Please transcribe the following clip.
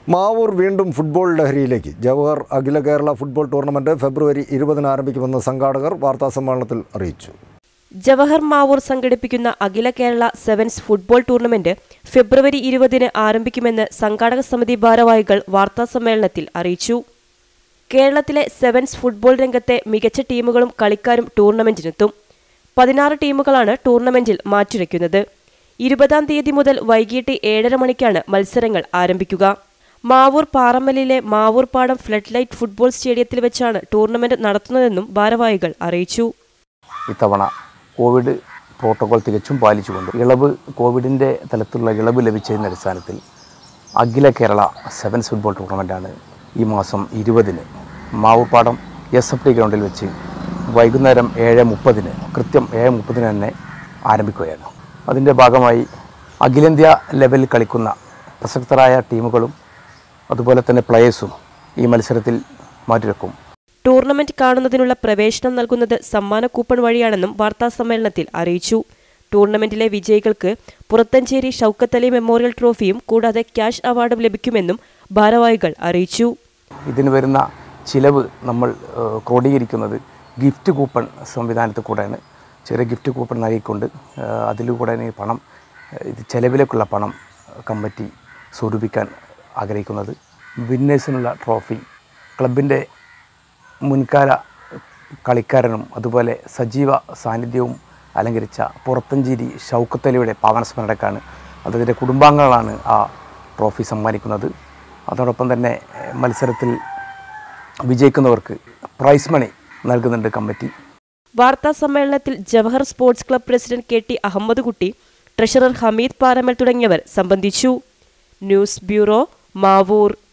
മാവൂർ വീണ്ടും ഫുട്ബോൾ ലഹരിയിലേക്ക് ജവഹർ അഖില കേരള ഫുട്ബോൾ ടൂർണമെന്റ് ഫെബ്രുവരി ഇരുപതിന് ആരംഭിക്കുമെന്ന് സംഘാടകർ വാർത്താസമ്മേളനത്തിൽ അറിയിച്ചു ജവഹർ മാവൂർ സംഘടിപ്പിക്കുന്ന അഖില കേരള സെവൻസ് ഫുട്ബോൾ ടൂർണമെന്റ് ഫെബ്രുവരി ഇരുപതിന് ആരംഭിക്കുമെന്ന് സംഘാടക സമിതി ഭാരവാഹികൾ വാർത്താസമ്മേളനത്തിൽ അറിയിച്ചു കേരളത്തിലെ സെവൻസ് ഫുട്ബോൾ രംഗത്തെ മികച്ച ടീമുകളും കളിക്കാരും ടൂർണമെന്റിനെത്തും പതിനാറ് ടീമുകളാണ് ടൂർണമെന്റിൽ മാറ്റുരയ്ക്കുന്നത് ഇരുപതാം തീയതി മുതൽ വൈകിട്ട് ഏഴര മണിക്കാണ് മത്സരങ്ങൾ ആരംഭിക്കുക മാവൂർ പാറമ്മലിലെ മാവൂർ പാടം ഫ്ലഡ് ലൈറ്റ് ഫുട്ബോൾ സ്റ്റേഡിയത്തിൽ വെച്ചാണ് ടൂർണമെന്റ് നടത്തുന്നതെന്നും ഭാരവാഹികൾ അറിയിച്ചു ഇത്തവണ കോവിഡ് പ്രോട്ടോകോൾ തികച്ചും പാലിച്ചുകൊണ്ട് ഇളവ് കോവിഡിൻ്റെ തലത്തിലുള്ള ഇളവ് ലഭിച്ചതിൻ്റെ അടിസ്ഥാനത്തിൽ അഖില കേരള സെവൻസ് ഫുട്ബോൾ ടൂർണമെൻറ്റാണ് ഈ മാസം ഇരുപതിന് മാവുപ്പാടം എസ് എഫ് ടി ഗ്രൗണ്ടിൽ വെച്ച് വൈകുന്നേരം ഏഴ് മുപ്പതിന് കൃത്യം ഏഴ് മുപ്പതിന് തന്നെ ആരംഭിക്കുകയാണ് അതിൻ്റെ ഭാഗമായി അഖിലേന്ത്യാ ലെവലിൽ കളിക്കുന്ന പ്രസക്തരായ ടീമുകളും അതുപോലെ തന്നെ പ്ലെയേഴ്സും ഈ മത്സരത്തിൽ മാറ്റിവെക്കും ടൂർണമെന്റ് കാണുന്നതിനുള്ള പ്രവേശനം നൽകുന്നത് സമ്മാന കൂപ്പൺ വഴിയാണെന്നും വാർത്താസമ്മേളനത്തിൽ അറിയിച്ചു ടൂർണമെന്റിലെ വിജയികൾക്ക് പുറത്തഞ്ചേരി ഷൗക്കത്ത് അലി മെമ്മോറിയൽ ട്രോഫിയും കൂടാതെ ക്യാഷ് അവാർഡും ലഭിക്കുമെന്നും ഭാരവാഹികൾ അറിയിച്ചു ഇതിന് വരുന്ന ചിലവ് നമ്മൾ ഏഹ്, ക്രോഡീകരിക്കുന്നത് ഗിഫ്റ്റ് കൂപ്പൺ സംവിധാനത്തിൽ കൂടെയാണ് ചെറിയ ഗിഫ്റ്റ് കൂപ്പൺ നൽകിക്കൊണ്ട് ഏഹ്, അതിലൂടെയാണ് ഈ പണം ഏഹ്, ഇത് ചെലവിലേക്കുള്ള പണം കമ്മിറ്റി സ്വരൂപിക്കാൻ ആഗ്രഹിക്കുന്നത് വിന്നേഴ്സിനുള്ള ട്രോഫി ക്ലബിൻ്റെ മുൻകാല കളിക്കാരനും അതുപോലെ സജീവ സാന്നിധ്യവും അലങ്കരിച്ച പുറത്തഞ്ചേരി ഷൗക്കത്തലിയുടെ പാവന സ്മരണക്കാണ് അദ്ദേഹത്തിൻ്റെ കുടുംബാംഗങ്ങളാണ് ആ ട്രോഫി സമ്മാനിക്കുന്നത് അതോടൊപ്പം തന്നെ ഏഹ്, മത്സരത്തിൽ വിജയിക്കുന്നവർക്ക് പ്രൈസ് മണി നൽകുന്നുണ്ട് കമ്മിറ്റി വാർത്താ സമ്മേളനത്തിൽ Jawahar sports club president K T Ahammed Kutty treasurer Hameed Paramal തുടങ്ങിയവർ സംബന്ധിച്ചു ന്യൂസ് ബ്യൂറോ മാവൂർ